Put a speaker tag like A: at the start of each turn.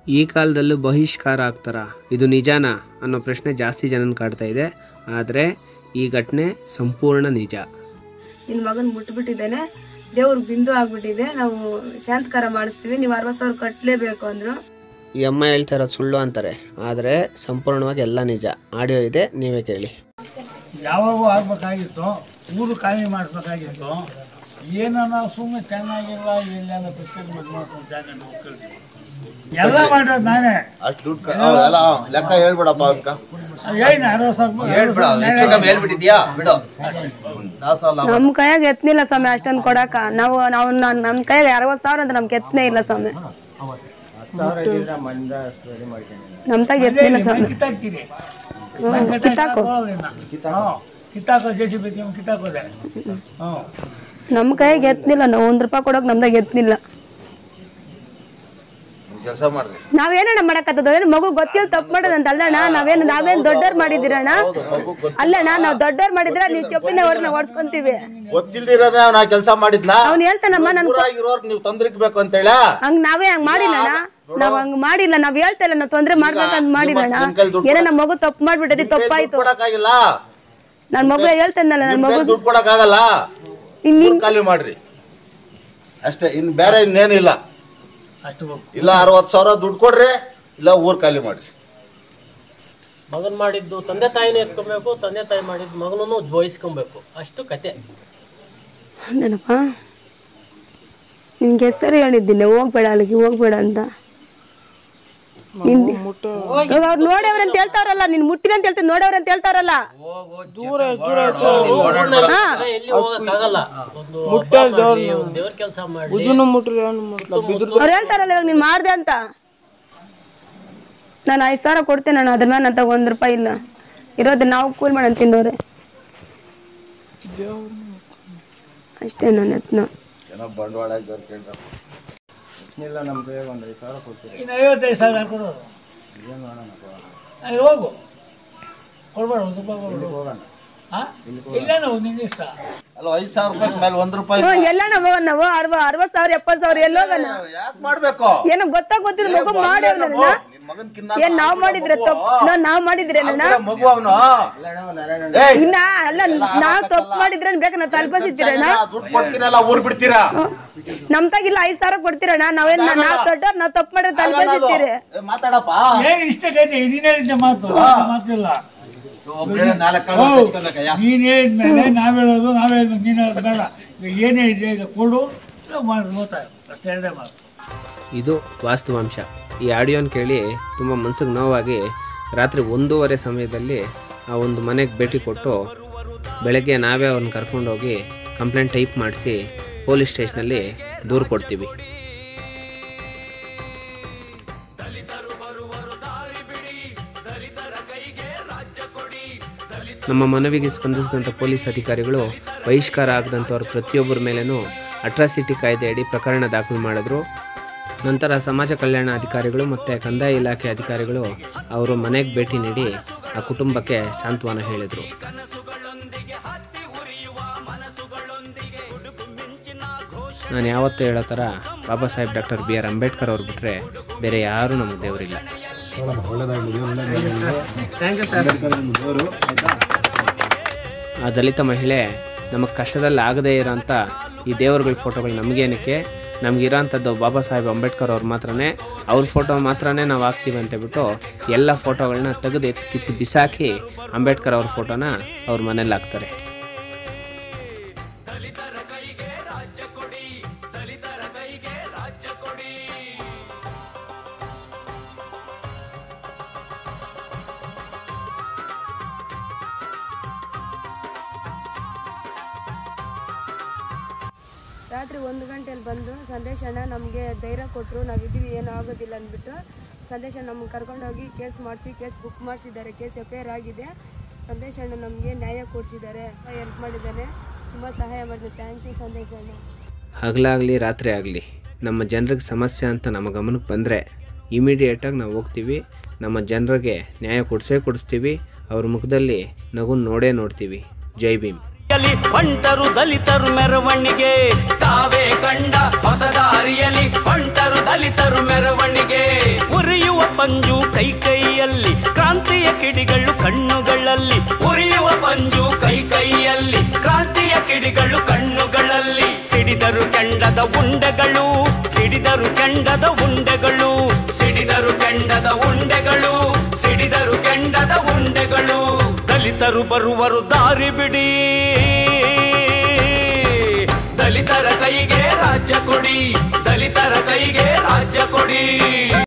A: ಈ ಕಾಲದಲ್ಲೂ ಬಹಿಷ್ಕಾರ ಆಗ್ತಾರಾ ಇದು ನಿಜಾನಾ ಅನ್ನೋ ಪ್ರಶ್ನೆ ಜಾಸ್ತಿ ಜನನ ಕಾಡ್ತಾ ಇದೆ ಆದರೆ ಈ ಘಟನೆ ಸಂಪೂರ್ಣ ನಿಜ
B: ನಿನ್ ಮಗನ್ ಮುಟ್ಬಿಟ್ಟಿದ್ದೇನೆ ದೇವ್ರ ಬಿಂದು ಆಗ್ಬಿಟ್ಟಿದೆ ನಾವು ಶಾಂತಕಾರ ಮಾಡಿಸ್ತೀವಿ ನೀವು ಅರವತ್ ಸಾವಿರ ಕಟ್ಲೇಬೇಕು ಅಂದ್ರು
A: ಈ ಅಮ್ಮ ಹೇಳ್ತಾ ಇರೋದು ಸುಳ್ಳು ಅಂತಾರೆ ಆದರೆ ಸಂಪೂರ್ಣವಾಗಿ ಎಲ್ಲ ನಿಜ ಆಡಿಯೋ ಇದೆ ನೀವೇ ಕೇಳಿ
C: ಯಾವಾಗೂ ಆಗ್ಬೇಕಾಗಿತ್ತು ಊರು ಖಾಲಿ ಮಾಡಿಸ್ಬೇಕಾಗಿತ್ತು ಏನನ್ನ ಸುಮ್ಮನೆ ಚೆನ್ನಾಗಿಲ್ಲ ಇಲ್ಲೆಲ್ಲ ಪುಸ್ತಕ ಮಾಡ್ಕೊಂಡು ಜಾಗ ನೋಡ್ಕೊಳ್ತೀವಿ ಎಲ್ಲ ಮಾಡೋದು ನಾನೇ
D: ಅಷ್ಟು ದುಡ್ಡು ಎಲ್ಲ ಲೆಕ್ಕ ಹೇಳ್ಬಿಡಪ್ಪ ಅವ್ಕ
C: ಏನು ಅರವತ್ತು ಸಾವಿರ
D: ಹೇಳ್ಬಿಡ ಹೆಚ್ಚು ಕಮ್ಮಿ ಹೇಳ್ಬಿಟ್ಟಿದ್ಯಾ ಬಿಡು ದಾಸಲ್ಲ
B: ನಮ್ ಕೈಯಾಗ ಎತ್ನಿಲ್ಲ ಸ್ವಾಮಿ ಅಷ್ಟೊಂದ್ ಕೊಡಾಕ ನಾವು ನಾವು ನನ್- ನಮ್ ಕೈಯಾಗ ಅರವತ್ ಸಾವಿರ ಅಂತ ನಮ್ಗೆ ಎತ್ತನೇ ಇಲ್ಲ ಸ್ವಾಮಿ ನಮ್ ತಾಗ ಎತ್ತನಿಲ್ಲ ಸ್ವಾಮಿ
C: ಕಿತ್ತಾಕ್ತೀರಿ
B: ಹ್ಮ್, ಕಿತ್ತಾಕು
C: ಕಿತ್ತಾಕೋ ಜೆ ಸಿ ಬಿ ಕಿತ್ತಾಕೋದೆ ಹ್ಞೂ
B: ನಮ್ ಕೈಯಾಗ ಎತ್ತನಿಲ್ಲ ನಾವು ಒಂದ್ ರೂಪಾಯಿ ಕೊಡೋಕ್ ನಮ್ದಾಗ ಎತ್ತನಿಲ್ಲ
D: ಕೆಲಸ ಮಾಡ್ರಿ
B: ನಾವೇನಣ್ಣ ಮಾಡಕತ್ತದ ಏನು ಮಗು ಗೊತ್ತಿಲ್ಲ ತಪ್ಪು ಮಾಡೋದಂತ ಅಲ್ಲಣ್ಣ ನಾವೇನು ನಾವೇನ್ ದೊಡ್ಡವ್ರು ಮಾಡಿದಿರಣ್ಣ ಅಲ್ಲಣ್ಣ ನಾವ್ ದೊಡ್ಡವ್ರು ಮಾಡಿದ್ರ ನೀವ್ ಚೊಪ್ಪಿನ ಅವ್ರನ್ನ ಹೊಡ್ಕೊಂತೀವಿ
D: ಗೊತ್ತಿಲ್ದಿರೋದೇ ನಾ ಕೆಲಸ ಮಾಡಿದ್ನ
B: ಅವ್ನ್ ಹೇಳ್ತಾನಮ್ಮ ನನ್
D: ಊರಾಗಿರೋರ್ ನೀವು ತೊಂದ್ರಿಕ್ಬೇಕು ಅಂತೇಳ
B: ಹಂಗ್ ನಾವೇ ಹಂಗ್ ಮಾಡಿಲ್ಲಣ್ಣ ನಾವ್ ಹಂಗ್ ಮಾಡಿಲ್ಲ ನಾವ್ ಹೇಳ್ತಾ ಇಲ್ಲ ನಾವ್ ತೊಂದ್ರೆ ಮಾಡ್ಬೇಕಂತ ಮಾಡಿಲ್ಲಣ್ಣ
D: ನಿಮ್ ಕೈಲ್ ದುಡ್ಡು
B: ಏನೋ ನಮ್ ಮಗು ತಪ್ಪು ಮಾಡ್ಬಿಟ್ಟೈತಿ ತಪ್ಪಾಯ್ತು
D: ಕೊಡಕ್ಕಾಗಿಲ್ಲ
B: ನನ್ ಮಗು ಹೇಳ್ತಾನಲ್ಲ ನನ್ ಮಗು
D: ದುಡ್ಡು ಕೊಡಕ್ಕಾಗಲ್ಲ
B: ಇನ್
D: ಊರ್ ಖಾಲಿ ಮಾಡ್ರಿ ಅಷ್ಟೇ ಇನ್ ಬೇರೆ ಇನ್ನೇನಿಲ್ಲ
C: ಅಷ್ಟು
D: ಇಲ್ಲ ಅರವತ್ ಸಾವಿರ ದುಡ್ಡು ಕೊಡ್ರಿ ಇಲ್ಲ ಊರ್ ಖಾಲಿ ಮಾಡ್ರಿ
E: ಮಗನ್ ಮಾಡಿದ್ದು ತಂದೆ ತಾಯಿನೂ ಎತ್ಕೊಬೇಕು ತಂದೆ ತಾಯಿ ಮಾಡಿದ್ದು ಮಗನೂ ಜೋಯಿಸ್ಕೊಬೇಕು ಅಷ್ಟು ಕತೆ
B: ನೆನಪ ನಿನ್ಗೆ ಹೆಸರು ಹೇಳಿದ್ದೀನಿ ಹೋಗ್ಬೇಡ ಅಲ್ಲಿಗೆ ಹೋಗ್ಬೇಡ ಅಂತ ನಿನ್- ಇವಾಗ ಅವ್ರು ನೋಡವ್ರ ಅಂತ ಹೇಳ್ತಾರಲ್ಲ ನೀನ್ ಮುಟ್ಟಿನ ಅಂತ ಹೇಳ್ತೀನಿ ನೋಡವ್ರ ಅಂತ ಹೇಳ್ತಾರಲ್ಲ ಹಾ.
E: ಎಲ್ಲಿ ಹೋಗಕ್ಕಾಗಲ್ಲ ಒಂದು ಹಬ್ಬ ಮಾಡ್ಲಿ, ಒಂದ್ ದೇವ್ರ ಕೆಲಸ ಮಾಡಿ
B: ಅವ್ರು ಹೇಳ್ತಾರಲ್ಲ ಇವಾಗ ನೀನ್ ಮಾಡ್ದೆ ಅಂತ ನಾನು ಐದ್ ಸಾವಿರ ಕೊಡ್ತೇನೆ ನಾನು ಅದ್ರ ಮೇಲೆ ನನ್ನ ತಗ ಒಂದ್ ರೂಪಾಯಿ ಇಲ್ಲ ಇರೋದು ನಾವು ಕೂಲ್ ಮಾಡೋಣ ತಿನ್ನೋರೆ ಅಷ್ಟೇ ನನ್ನ ಯತ್ನ
D: ಏನೋ ಬಂಡವಾಳ ಹಾಕಿ ಕೇಳ್ತಾರೆ
C: ಇನ್ನು ಐವತ್ತೈದು ಸಾವಿರ ಕೊಡೋದು ಅಲ್ಲಿ ಹೋಗು ಕೊಡ್ಬೇಡ ಒಂದು ರೂಪಾಯಿ ಕೊಡ್ಬೇಡ ಹಾಂ ಇಲ್ಲೇನೋ ನಿನ್ನ ಇಷ್ಟ
D: ಅಲ್ಲ ಐದ್ ಸಾವಿರ ರೂಪಾಯಿ ಮೇಲೆ ಒಂದ್ ರೂಪಾಯಿ
B: ಹ್ಞೂ ಎಲ್ಲ ನಾವು ನಾವು ಅರವ ಅರವತ್ ಸಾವಿರ ಎಪ್ಪತ್ ಸಾವಿರ ಎಲ್ಲೋಗಣ
D: ಯಾಕೆ ಮಾಡ್ಬೇಕು
B: ಏನೋ ಗೊತ್ತಾಗ ಗೊತ್ತಿಲ್ಲ ಮಗು ಮಾಡಿ
D: ನಿನ್ ಮಗನ್ ಕಿನ್ನ
B: ಏನ್ ನಾವ್ ಮಾಡಿದ್ರೆ ತಪ್ಪು ನಾವ್ ನಾವ್ ಮಾಡಿದ್ರೆ
D: ಮಗು ಅವನು
B: ಇನ್ನ ಅಲ್ಲ ನಾವ್ ತಪ್ಪು ಮಾಡಿದ್ರೆ ಬೇಕಾ ನಾವ್ ತಲುಪಿಸಿದ್ದೀರಣ್ಣ
D: ದುಡ್ಡು ಕೊಡ್ತೀನಲ್ಲ ಊರ್ ಬಿಡ್ತೀರಾ
B: ನಮ್ ತಾಗಿಲ್ಲ ಐದ್ ಸಾವಿರ ಕೊಡ್ತೀರಣ್ಣ ನಾವೇನ್ ನಾವ್ ದೊಡ್ಡವ್ರ ನಾವ್ ತಪ್ಪು ಮಾಡಿದ್ರೆ ತಲುಪಿಸಿದ್ದೀರಿ
D: ಏ, ಮಾತಾಡಪ್ಪ
C: ಏನು ಇಷ್ಟಕ್ಕೈತೆ ನೀನು ಹೇಳಿದ್ದೆ ಮಾತು ಮಾತಿಲ್ಲ
D: ನಾಲ್ಕು
C: ನೀನು ಹೇಳಿದ್ಮೇಲೆ ನಾವ್ ಹೇಳೋದು ನಾವ್ ಹೇಳೋದು ನೀನು ಹೇಳೋದು ಬೇಡ ಈಗ ಏನೇ ಇದೆ ಈಗ ಕೊಡು ಇಲ್ಲ ಮಾಡಿ ಗೊತ್ತಾಯ್ತು ಅಷ್ಟೇ ಎರಡೇ ಮಾತು
A: ಇದು ವಾಸ್ತವಾಂಶ ಈ ಆಡಿಯೋನ ಕೇಳಿ ತುಂಬ ಮನ್ಸಿಗೆ ನೋವಾಗಿ ರಾತ್ರಿ ಒಂದೂವರೆ ಸಮಯದಲ್ಲಿ ಆ ಒಂದು ಮನೆಗೆ ಭೇಟಿ ಕೊಟ್ಟು ಬೆಳಗ್ಗೆ ನಾವೇ ಅವ್ರನ್ನ ಕರ್ಕೊಂಡೋಗಿ ಕಂಪ್ಲೇಂಟ್ ಟೈಪ್ ಮಾಡಿಸಿ ಪೊಲೀಸ್ ಸ್ಟೇಷನಲ್ಲಿ ದೂರು ಕೊಡ್ತೀವಿ ನಮ್ಮ ಮನವಿಗೆ ಸ್ಪಂದಿಸಿದಂಥ ಪೊಲೀಸ್ ಅಧಿಕಾರಿಗಳು ಬಹಿಷ್ಕಾರ ಆಗದಂಥವ್ರ ಪ್ರತಿಯೊಬ್ಬರ ಮೇಲೇನೂ ಅಟ್ರಾಸಿಟಿ ಕಾಯ್ದೆ ಅಡಿ ಪ್ರಕರಣ ದಾಖಲು ಮಾಡಿದ್ರು ನಂತರ ಸಮಾಜ ಕಲ್ಯಾಣ ಅಧಿಕಾರಿಗಳು ಮತ್ತು ಕಂದಾಯ ಇಲಾಖೆ ಅಧಿಕಾರಿಗಳು ಅವರು ಮನೆಗೆ ಭೇಟಿ ನೀಡಿ ಆ ಕುಟುಂಬಕ್ಕೆ ಸಾಂತ್ವನ ಹೇಳಿದರು ನಾನು ಯಾವತ್ತೂ ಹೇಳೋ ಥರ Baba Saheb doctor B R Ambedkar ಅವ್ರು ಬಿಟ್ಟರೆ ಬೇರೆ ಯಾರೂ ನಮಗೆ ದೇವರಿಲ್ಲ ಆ ದಲಿತ ಮಹಿಳೆ ನಮಗೆ ಕಷ್ಟದಲ್ಲಿ ಆಗದೇ ಇರೋಂಥ ಈ ದೇವರುಗಳ ಫೋಟೋಗಳು ನಮಗೇನಕ್ಕೆ ನಮಗಿರೋಂಥದ್ದು ಬಾಬಾ ಸಾಹೇಬ್ ಅಂಬೇಡ್ಕರ್ ಅವ್ರು ಮಾತ್ರನೇ ಅವ್ರ ಫೋಟೋ ಮಾತ್ರನೇ ನಾವು ಹಾಕ್ತೀವಿ ಅಂತ ಬಿಟ್ಟು ಎಲ್ಲ ಫೋಟೋಗಳನ್ನ ತೆಗೆದು ಎತ್ತಿ ಕಿತ್ತು ಬಿಸಾಕಿ ಅಂಬೇಡ್ಕರ್ ಅವ್ರ ಫೋಟೋನ ಅವ್ರ ಮನೇಲಿ ಹಾಕ್ತಾರೆ
B: ರಾತ್ರಿ ಒಂದು ಗಂಟೆಯಲ್ಲಿ ಬಂದು ಸಂದೇಶ್ ಅಣ್ಣ ನಮಗೆ ಧೈರ್ಯ ಕೊಟ್ಟರು ನಾವಿದ್ದೀವಿ ಏನೂ ಆಗೋದಿಲ್ಲ ಅಂದ್ಬಿಟ್ಟು ಸಂದೇಶ್ ಅಣ್ಣ ನಮ್ಗೆ ಕರ್ಕೊಂಡೋಗಿ ಕೇಸ್ ಮಾಡಿಸಿ ಕೇಸ್ ಬುಕ್ ಮಾಡಿಸಿದ್ದಾರೆ ಕೇಸ್ ಎಫ್ ಐ ಆರ್ ಆಗಿದೆ ಸಂದೇಶ್ ಅಣ್ಣ ನಮಗೆ ನ್ಯಾಯ ಕೊಡಿಸಿದ್ದಾರೆ ಹೆಲ್ಪ್ ಮಾಡಿದ್ದಾನೆ ತುಂಬ ಸಹಾಯ ಮಾಡಿದ್ದಾರೆ ಥ್ಯಾಂಕ್ ಯು ಸಂದೇಶ್ ಅಣ್ಣ
A: ಹಗಲಾಗಲಿ ರಾತ್ರಿ ಆಗಲಿ ನಮ್ಮ ಜನರಿಗೆ ಸಮಸ್ಯೆ ಅಂತ ನಮ್ಮ ಗಮನಕ್ಕೆ ಬಂದರೆ ಇಮಿಡಿಯೇಟಾಗಿ ನಾವು ಹೋಗ್ತೀವಿ ನಮ್ಮ ಜನರಿಗೆ ನ್ಯಾಯ ಕೊಡಿಸೇ ಕೊಡಿಸ್ತೀವಿ ಅವ್ರ ಮುಖದಲ್ಲಿ ನಗು ನೋಡೇ ನೋಡ್ತೀವಿ ಜೈ ಭೀಮ್
F: ಯಲ್ಲಿ ಹೊಂಟರು ದಲಿತರು ಮೆರವಣಿಗೆ ತಾವೇ ಕಂಡ ಹೊಸ ದಾರಿಯಲ್ಲಿ ಹೊಂಟರು ದಲಿತರು ಮೆರವಣಿಗೆ ಉರಿಯ ಕಿಡಿಗಳು ಕಣ್ಣುಗಳಲ್ಲಿ ಉರಿಯುವ ಪಂಜು ಕೈ ಕೈಯಲ್ಲಿ ಕ್ರಾಂತಿಯ ಕಿಡಿಗಳು ಕಣ್ಣುಗಳಲ್ಲಿ ಸಿಡಿದರು ಕೆಂಡದ ಉಂಡೆಗಳು ಸಿಡಿದರು ಕೆಂಡದ ಉಂಡೆಗಳು ಸಿಡಿದರು ಕೆಂಡದ ಉಂಡೆಗಳು ಸಿಡಿದರು ಕೆಂಡದ ಉಂಡೆಗಳು ದಲಿತರು ಬರುವರು ದಾರಿ ಬಿಡಿ ದಲಿತರ ಕೈಗೆ ರಾಜ್ಯ ಕೊಡಿ ದಲಿತರ ಕೈಗೆ ರಾಜ್ಯ ಕೊಡಿ